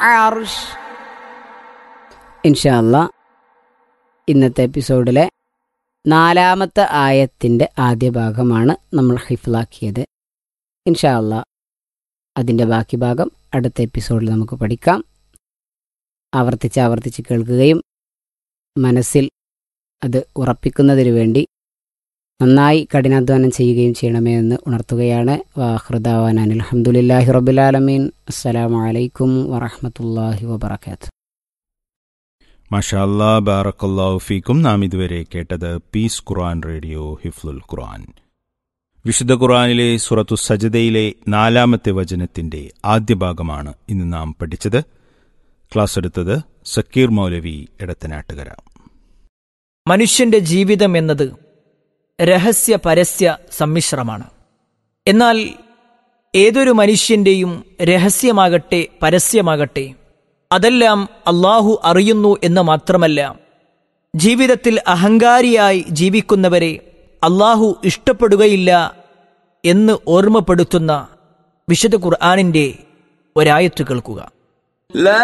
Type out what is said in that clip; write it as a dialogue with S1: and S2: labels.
S1: العرش
S2: ഇൻഷാല്ല ഇന്നത്തെ എപ്പിസോഡിലെ നാലാമത്തെ ആയത്തിൻ്റെ ആദ്യ ഭാഗമാണ് നമ്മൾ ഹിഫ്ലാക്കിയത് ഇൻഷാല്ല അതിൻ്റെ ബാക്കി ഭാഗം അടുത്ത എപ്പിസോഡിൽ നമുക്ക് പഠിക്കാം ആവർത്തിച്ച് ആവർത്തിച്ച് കേൾക്കുകയും മനസ്സിൽ അത് ഉറപ്പിക്കുന്നതിനു വേണ്ടി നന്നായി കഠിനാധ്വാനം ചെയ്യുകയും ചെയ്യണമേ എന്ന് ഉണർത്തുകയാണ് വാഹൃദാവാൻ അനിൽഹമുല്ലാഹി റബുലാലമീൻ അസ്സലാമലൈക്കും വറഹമത്തല്ലാഹി വബർക്കാത്തു
S3: മഷാല്ലാ ബാറക്കല്ലാഹു ഫീക്കും നാം ഇതുവരെ കേട്ടത് പീസ് ഖുർആൻ റേഡിയോ ഹിഫ്ലുൽ ഖുർആൻ വിശുദ്ധ ഖുർആനിലെ സുറത്തു സജദയിലെ നാലാമത്തെ വചനത്തിന്റെ ആദ്യ ഭാഗമാണ് ഇന്ന് നാം പഠിച്ചത് ക്ലാസ് എടുത്തത് സക്കീർ മൗലവി എടത്തനാട്ടുകര
S4: മനുഷ്യന്റെ ജീവിതം എന്നത് രഹസ്യ പരസ്യ സമ്മിശ്രമാണ് എന്നാൽ ഏതൊരു മനുഷ്യന്റെയും രഹസ്യമാകട്ടെ പരസ്യമാകട്ടെ അതെല്ലാം അള്ളാഹു അറിയുന്നു എന്ന് മാത്രമല്ല ജീവിതത്തിൽ അഹങ്കാരിയായി ജീവിക്കുന്നവരെ അള്ളാഹു ഇഷ്ടപ്പെടുകയില്ല എന്ന് ഓർമ്മപ്പെടുത്തുന്ന വിശുദ്ധ ഖുർആാനിന്റെ ഒരായത്ത് കേൾക്കുക